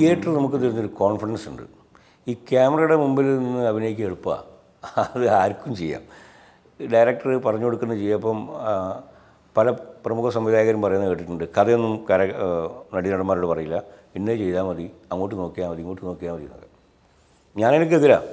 Theatre നമുക്ക് തരുന്നൊരു confidence ഉണ്ട് ഈ ക്യാമറയുടെ മുമ്പിൽ നിന്ന് അഭിനയിക്കുക എളുപ്പമാണ് അത് ആർക്കും ചെയ്യാം ഡയറക്ടർ പറഞ്ഞു കൊടുക്കുന്ന ചെയ്യപ്പം ആ, പല പ്രമുഖ സംവിധായകരും പറയുന്നത് കേട്ടിട്ടുണ്ട് കഥയൊന്നും കര ആ, നടീനടന്മാരോട് പറയില്ല ഇന്നേ ചെയ്താൽ മതി അങ്ങോട്ട് നോക്കിയാൽ മതി ഇങ്ങോട്ട് നോക്കിയാൽ മതി എന്നൊക്കെ ഞാനെനിക്കെതിരാണ്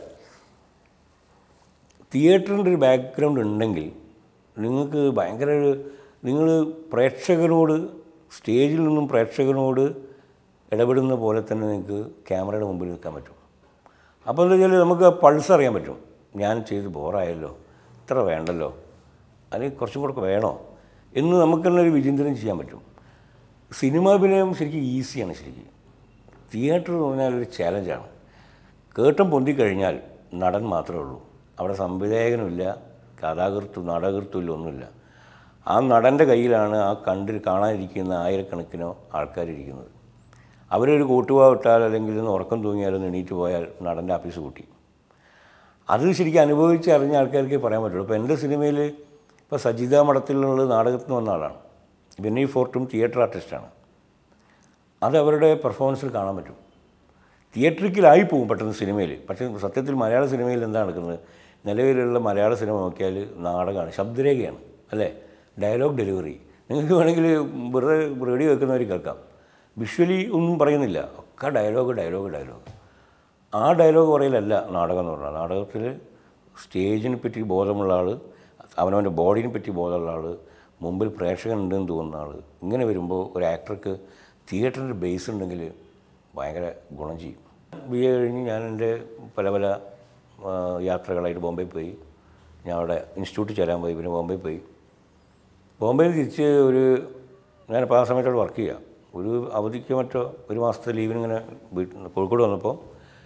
തിയേറ്ററിൻ്റെ ഒരു ബാക്ക്ഗ്രൗണ്ട് ഉണ്ടെങ്കിൽ നിങ്ങൾക്ക് ഭയങ്കര ഒരു നിങ്ങൾ പ്രേക്ഷകരോട് സ്റ്റേജിൽ നിന്നും പ്രേക്ഷകനോട് ഇടപെടുന്ന പോലെ തന്നെ നിങ്ങൾക്ക് ക്യാമറയുടെ മുമ്പിൽ നിൽക്കാൻ പറ്റും അപ്പോൾ എന്താ വെച്ചാൽ നമുക്ക് പൾസ് അറിയാൻ പറ്റും ഞാൻ ചെയ്ത് ബോറായല്ലോ ഇത്ര വേണ്ടല്ലോ അല്ലെങ്കിൽ കുറച്ചും കൂടെ വേണോ എന്ന് നമുക്ക് തന്നെ ഒരു വിചിന്തനം ചെയ്യാൻ പറ്റും സിനിമാഭിനയം ശരിക്കും ഈസിയാണ് ശരിക്കും തിയേറ്റർ എന്ന് പറഞ്ഞാൽ ഒരു ചാലഞ്ചാണ് കേട്ടം പൊന്തിക്കഴിഞ്ഞാൽ നടൻ മാത്രമേ ഉള്ളൂ അവിടെ സംവിധായകനുമില്ല കഥാകൃത്തും നാടകൃത്തുമില്ല ഒന്നുമില്ല ആ നടൻ്റെ കയ്യിലാണ് ആ കണ്ടിൽ കാണാനിരിക്കുന്ന ആയിരക്കണക്കിനോ ആൾക്കാരിരിക്കുന്നത് അവരൊരു കൂട്ടുവാ ഇട്ടാൽ അല്ലെങ്കിൽ ഒന്ന് ഉറക്കം തൂങ്ങിയാലൊന്ന് എണീറ്റ് പോയാൽ നടൻ്റെ ആഫീസ് കൂട്ടി അത് ശരിക്കും അനുഭവിച്ച് അറിഞ്ഞ ആൾക്കാർക്ക് പറയാൻ പറ്റുള്ളൂ ഇപ്പോൾ എൻ്റെ സിനിമയിൽ ഇപ്പോൾ സജിത മഠത്തിലുള്ള നാടകത്തിന് വന്ന ആളാണ് ബെന്നി ഫോർട്ടും തിയേറ്റർ ആർട്ടിസ്റ്റാണ് അത് അവരുടെ പെർഫോമൻസിൽ കാണാൻ പറ്റും തിയേറ്ററിക്കലായി പോകും പെട്ടെന്ന് സിനിമയിൽ പക്ഷേ സത്യത്തിൽ മലയാള സിനിമയിൽ എന്താ നടക്കുന്നത് നിലവിലുള്ള മലയാള സിനിമ നോക്കിയാൽ നാടകമാണ് ശബ്ദരേഖയാണ് അല്ലേ ഡയലോഗ് ഡെലിവറി നിങ്ങൾക്ക് വേണമെങ്കിൽ വെറുതെ റേഡിയോ വെക്കുന്നവർ കേൾക്കാം വിഷ്വലി ഒന്നും പറയുന്നില്ല ഒക്കെ ഡയലോഗ് ഡയലോഗ് ഡയലോഗ് ആ ഡയലോഗ് പറയലല്ല നാടകം എന്ന് പറഞ്ഞാൽ നാടകത്തിൽ സ്റ്റേജിനെ പറ്റി ബോധമുള്ള ആൾ അവനവൻ്റെ ബോഡിനെ പറ്റി ബോധമുള്ള ആൾ മുമ്പിൽ പ്രേക്ഷകനുണ്ടെന്ന് തോന്നുന്ന ആൾ ഇങ്ങനെ വരുമ്പോൾ ഒരു ആക്ടർക്ക് തിയേറ്ററിൻ്റെ ബേസ് ഉണ്ടെങ്കിൽ ഭയങ്കര ഗുണം ചെയ്യും ബി എ കഴിഞ്ഞ് ഞാൻ എൻ്റെ പല പല ആ, യാത്രകളായിട്ട് ബോംബെ പോയി ഞാൻ അവിടെ ഇൻസ്റ്റിറ്റ്യൂട്ടിൽ ചേരാൻ പോയി പിന്നെ ബോംബെ പോയി ബോംബെയിൽ തിരിച്ച് ഒരു ഞാനിപ്പോൾ ആ സമയത്തോട് വർക്ക് ചെയ്യാം ഒരു അവധിക്ക് മറ്റോ ഒരു മാസത്തെ ലീവിന് ഇങ്ങനെ വീട്ടിൽ കോഴിക്കോട് വന്നപ്പോൾ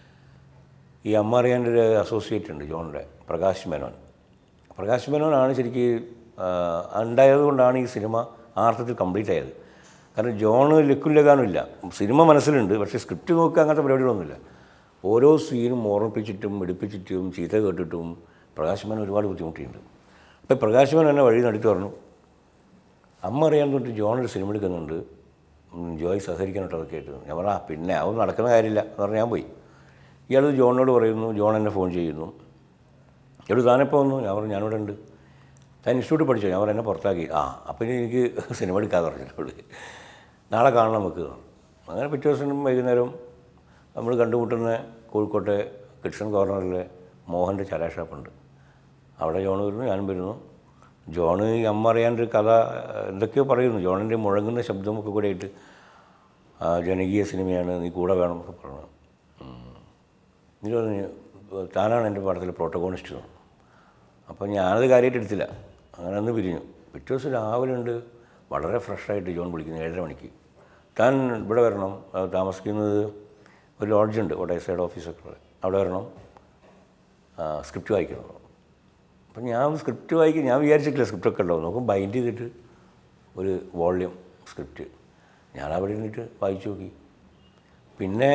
ഈ അമ്മ അറിയാൻ്റെ ഒരു അസോസിയേറ്റ് ഉണ്ട് ജോണിൻ്റെ പ്രകാശ് മേനോൻ പ്രകാശ് മേനോനാണ് ശരിക്കും ഉണ്ടായത് കൊണ്ടാണ് ഈ സിനിമ ആ അർത്ഥത്തിൽ കംപ്ലീറ്റ് ആയത് കാരണം ജോണ് ലുക്കും ലഗാനുമില്ല സിനിമ മനസ്സിലുണ്ട് പക്ഷേ സ്ക്രിപ്റ്റ് നോക്കുക അങ്ങനത്തെ പരിപാടികളൊന്നുമില്ല ഓരോ സീനും ഓർമ്മിപ്പിച്ചിട്ടും എടുപ്പിച്ചിട്ടും ചീത്ത കേട്ടിട്ടും പ്രകാശ് മേനോൻ ഒരുപാട് ബുദ്ധിമുട്ടിയിട്ടുണ്ട് അപ്പോൾ പ്രകാശ് മേനോൻ എന്നെ വഴി നടത്തി പറഞ്ഞു അമ്മ അറിയാൻ തൊട്ട് ജോണൊരു സിനിമ എടുക്കുന്നുണ്ട് ഉം, ജോയ് സഹകരിക്കാനോട്ടോ അതൊക്കെ ആയിട്ട് ഞാൻ പറഞ്ഞു ആ പിന്നെ അതൊന്നും നടക്കുന്ന കാര്യമില്ല എന്ന് പറഞ്ഞ് ഞാൻ പോയി ഇയാൾ ജോണിനോട് പറയുന്നു ജോൺ എന്നെ ഫോൺ ചെയ്യുന്നു എവിടെ താനെപ്പോൾ വന്നു ഞാൻ പറഞ്ഞു ഞാനിവിടെ ഉണ്ട് താൻ ഇൻസ്റ്റിറ്റ്യൂട്ടിൽ പഠിച്ചോ ഞാൻ പറഞ്ഞു എന്നെ പുറത്താക്കി ആ അപ്പം ഇനി എനിക്ക് സിനിമ എടുക്കാതെ പറഞ്ഞിട്ടുണ്ട് നാളെ കാണണം നമുക്ക് അങ്ങനെ പിറ്റേ ദിവസം വൈകുന്നേരം നമ്മൾ കണ്ടുമുട്ടുന്ന കോഴിക്കോട്ടെ കിഡ്സൺ കോർണറിലെ മോഹൻ്റെ ചാരാ ഷാപ്പുണ്ട് അവിടെ ജോൺ വരുന്നു ഞാനും വരുന്നു ജോണ് ഈ അമ്മ അറിയാണ്ടൊരു കഥ എന്തൊക്കെയോ പറയുന്നു ജോണിൻ്റെ മുഴങ്ങുന്ന ശബ്ദമൊക്കെ കൂടെ ആയിട്ട് ആ, ജനകീയ സിനിമയാണ് നീ കൂടെ വേണം എന്നൊക്കെ പറഞ്ഞു നീ പറഞ്ഞു താനാണ് എൻ്റെ പടത്തിലെ പ്രോട്ടഗോണിസ്റ്റ് എന്ന്. അപ്പോൾ ഞാനത് കാര്യമായിട്ട് എടുത്തില്ല അങ്ങനെ അന്ന് പിരിഞ്ഞു പിറ്റേ ദിവസം രാവിലെ ഉണ്ട് വളരെ ഫ്രഷായിട്ട് ജോൺ വിളിക്കുന്നു ഏഴര മണിക്ക് താൻ ഇവിടെ വരണം ആ, താമസിക്കുന്നത് ഒരു ലോഡ്ജുണ്ട് കോട്ടയ സൈഡ് ഓഫീസൊക്കെ ഉള്ളത് അവിടെ വരണം സ്ക്രിപ്റ്റ് വായിക്കണം അപ്പം ഞാൻ സ്ക്രിപ്റ്റ് വായിക്കും ഞാൻ വിചാരിച്ചിട്ടില്ല സ്ക്രിപ്റ്റൊക്കെ ഉണ്ടാവും നോക്കും ബൈൻഡ് ചെയ്തിട്ട് ഒരു വോള്യൂം സ്ക്രിപ്റ്റ് ഞാൻ അവിടെ ഇരുന്നിട്ട് വായിച്ചു നോക്കി പിന്നെ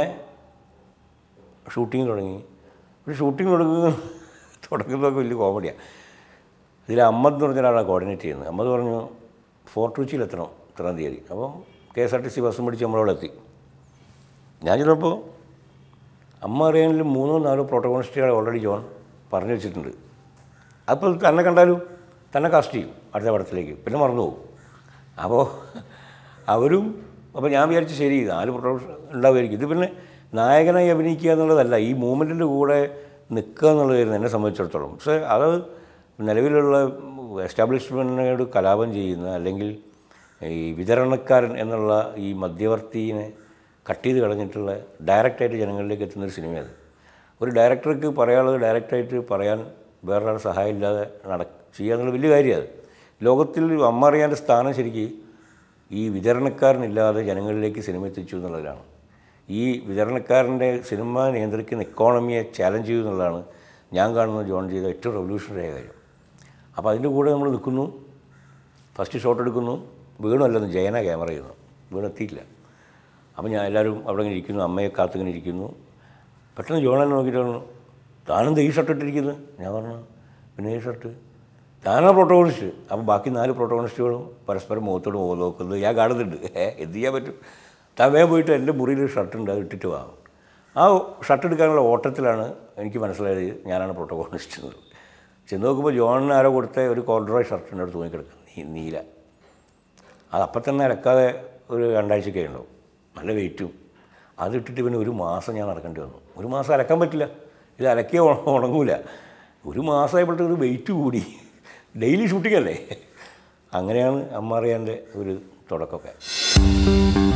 ഷൂട്ടിങ് തുടങ്ങി പക്ഷേ ഷൂട്ടിങ് തുടങ്ങുന്ന തുടങ്ങുന്നതൊക്കെ വലിയ കോമഡിയാണ് ഇതിൽ അമ്മദ് എന്ന് പറഞ്ഞ ഒരാളാണ് കോർഡിനേറ്റ് ചെയ്യുന്നത് അമ്മദ് പറഞ്ഞു ഫോർട്ട് കൊച്ചിയിലെത്തണം ഇത്രാം തീയതി അപ്പം K S R T C ബസ്സും പിടിച്ച് നമ്മളവിടെ എത്തി ഞാൻ ചെന്നപ്പോൾ അമ്മ അറിയാനും മൂന്നോ നാലോ പ്രോട്ടോകോണിസ്റ്റുകളെ ഓൾറെഡി ജോൺ പറഞ്ഞു വെച്ചിട്ടുണ്ട് അപ്പോൾ തന്നെ കണ്ടാലും തന്നെ കാസ്റ്റ് ചെയ്യും അടുത്ത പടത്തിലേക്ക് പിന്നെ മറന്നു പോകും അപ്പോൾ അവരും അപ്പോൾ ഞാൻ വിചാരിച്ചു ശരി നാല് പ്രൊട്ടോഷൻ ഉണ്ടാവുമായിരിക്കും ഇത് പിന്നെ നായകനായി അഭിനയിക്കുക എന്നുള്ളതല്ല ഈ മൂമെൻറ്റിൻ്റെ കൂടെ നിൽക്കുക എന്നുള്ളതായിരുന്നു എന്നെ സംബന്ധിച്ചിടത്തോളം പക്ഷേ അത് നിലവിലുള്ള എസ്റ്റാബ്ലിഷ്മെൻറ്റിനോട് കലാപം ചെയ്യുന്ന അല്ലെങ്കിൽ ഈ വിതരണക്കാരൻ എന്നുള്ള ഈ മധ്യവർത്തിനെ കട്ട് ചെയ്ത് കളഞ്ഞിട്ടുള്ള ഡയറക്റ്റായിട്ട് ജനങ്ങളിലേക്ക് എത്തുന്നൊരു സിനിമയത് ഒരു ഡയറക്ടർക്ക് പറയാനുള്ളത് ഡയറക്റ്റായിട്ട് പറയാൻ വേറൊരാളുടെ സഹായം ഇല്ലാതെ നട ചെയ്യുക എന്നുള്ള വലിയ കാര്യമാണ് ലോകത്തിൽ അമ്മ അറിയാൻ്റെ സ്ഥാനം ശരിക്ക് ഈ വിതരണക്കാരനില്ലാതെ ജനങ്ങളിലേക്ക് സിനിമ എത്തിച്ചു എന്നുള്ളതിലാണ് ഈ വിതരണക്കാരൻ്റെ സിനിമ നിയന്ത്രിക്കുന്ന ഇക്കോണമിയെ ചാലഞ്ച് ചെയ്തു എന്നുള്ളതാണ് ഞാൻ കാണുന്ന ജോൺ ചെയ്ത ഏറ്റവും റെവല്യൂഷണറി ആയ കാര്യം അപ്പോൾ അതിൻ്റെ കൂടെ നമ്മൾ നിൽക്കുന്നു ഫസ്റ്റ് ഷോട്ട് എടുക്കുന്നു വീണല്ലെന്ന് ജയന ക്യാമറ ചെയ്യുന്നു വീണെത്തിയില്ല അപ്പോൾ ഞാൻ എല്ലാവരും അവിടെ ഇങ്ങനെ ഇരിക്കുന്നു അമ്മയെ കാത്തിങ്ങനെ ഇരിക്കുന്നു പെട്ടെന്ന് ജോണനെ നോക്കിയിട്ട് പറഞ്ഞു താനെന്താ ഈ ഷർട്ട് ഇട്ടിരിക്കുന്നത് ഞാൻ പറഞ്ഞു പിന്നെ ഈ ഷർട്ട് താനാ പ്രോട്ടോകോണിസ്റ്റ് അപ്പോൾ ബാക്കി നാല് പ്രോട്ടോകോണിസ്റ്റുകളും പരസ്പരം മുഖത്തോട് മുഖം നോക്കുന്നത് ഞാൻ കാണുന്നുണ്ട് ഏ എന്ത് ചെയ്യാൻ പറ്റും തവേ പോയിട്ട് എൻ്റെ മുറിയിൽ ഒരു ഷർട്ട് ഉണ്ട് അത് ഇട്ടിട്ട് വാങ്ങും ആ ഷർട്ട് എടുക്കാനുള്ള ഓട്ടത്തിലാണ് എനിക്ക് മനസ്സിലായത് ഞാനാണ് പ്രോട്ടോകോണിസ്റ്റ് എന്നുള്ളത് ചെന്ന് നോക്കുമ്പോൾ ജോണിന് ആരോ കൊടുത്ത ഒരു കോൾഡ്രോയ് ഷർട്ട് ഉണ്ട് അവിടെ തൂങ്ങിക്കിടക്കുന്നത് നീ നീല അത് അപ്പം തന്നെ അലക്കാതെ ഒരു രണ്ടാഴ്ചയൊക്കെ ഉണ്ടാവും നല്ല വെയിറ്റും അതിട്ടിട്ട് പിന്നെ ഒരു മാസം ഞാൻ നടക്കേണ്ടി വന്നു ഒരു മാസം അലക്കാൻ പറ്റില്ല ഇത് അലക്കിയ ഉണങ്ങൂല ഒരു മാസമായപ്പോഴത്തെ ഒരു വെയിറ്റ് കൂടി ഡെയിലി ഷൂട്ടിംഗ് അല്ലേ അങ്ങനെയാണ് അമ്മ അറിയാൻ്റെ ഒരു തുടക്കമൊക്കെ